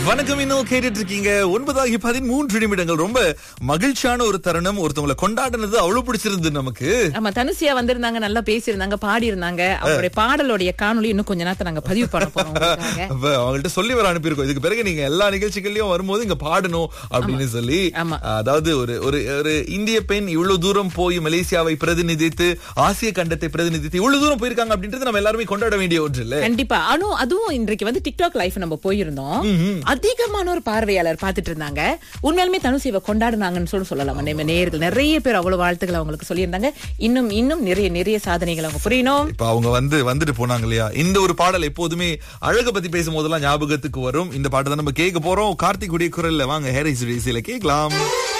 வணக்கம் இன்னும் கேட்டுட்டு இருக்கீங்க ஒன்பதாகி பதிமூன்று நிமிடங்கள் ரொம்ப மகிழ்ச்சியான ஒரு தருணம் ஒருத்தவங்களை கொண்டாடினது அவ்வளவு பிடிச்சிருந்து நமக்கு ஆமா தனுசியா வந்திருந்தாங்க நல்லா பேசியிருந்தாங்க பாடி இருந்தாங்க அவருடைய பாடலுடைய காணொளி இன்னும் கொஞ்ச நேரத்தை நாங்க பதிவு பண்ண போறோம் உங்களுக்காக. அப்ப அவங்கள்ட்ட சொல்லி வர அனுப்பியிருக்கோம் இதுக்கு பிறகு நீங்க எல்லா நிகழ்ச்சிகள்லயும் வரும்போது இங்க பாடணும் அப்படின்னு சொல்லி ஆமா. அதாவது ஒரு ஒரு ஒரு இந்திய பெண் இவ்வளவு தூரம் போய் மலேசியாவை பிரதிநிதித்து ஆசிய கண்டத்தை பிரதிநிதித்து இவ்வளவு தூரம் போயிருக்காங்க அப்படின்றது நம்ம எல்லாருமே கொண்டாட வேண்டிய ஒன்று இல்ல கண்டிப்பா அனு அதுவும் இன்றைக்கு வந்து டிக்டாக் லைஃப் நம்ம போயிருந்தோம் அதிகமான ஒரு பார்வையாளர் பார்த்துட்டு இருந்தாங்க உண்மையாலுமே தனுசிவை கொண்டாடுனாங்கன்னு சொல்லி சொல்லலாம் நம்ம நேர்கள் நிறைய பேர் அவ்வளவு வாழ்த்துக்கள் அவங்களுக்கு சொல்லியிருந்தாங்க இன்னும் இன்னும் நிறைய நிறைய சாதனைகள் அவங்க புரியணும் இப்ப அவங்க வந்து வந்துட்டு போனாங்க இல்லையா இந்த ஒரு பாடல் எப்போதுமே அழக பத்தி பேசும்போதெல்லாம் ஞாபகத்துக்கு வரும் இந்த பாட்டு தான் நம்ம கேட்க போறோம் கார்த்திக் உடைய குரல்ல வாங்க ஹேரிஸ் இசையில கேட்கலாம்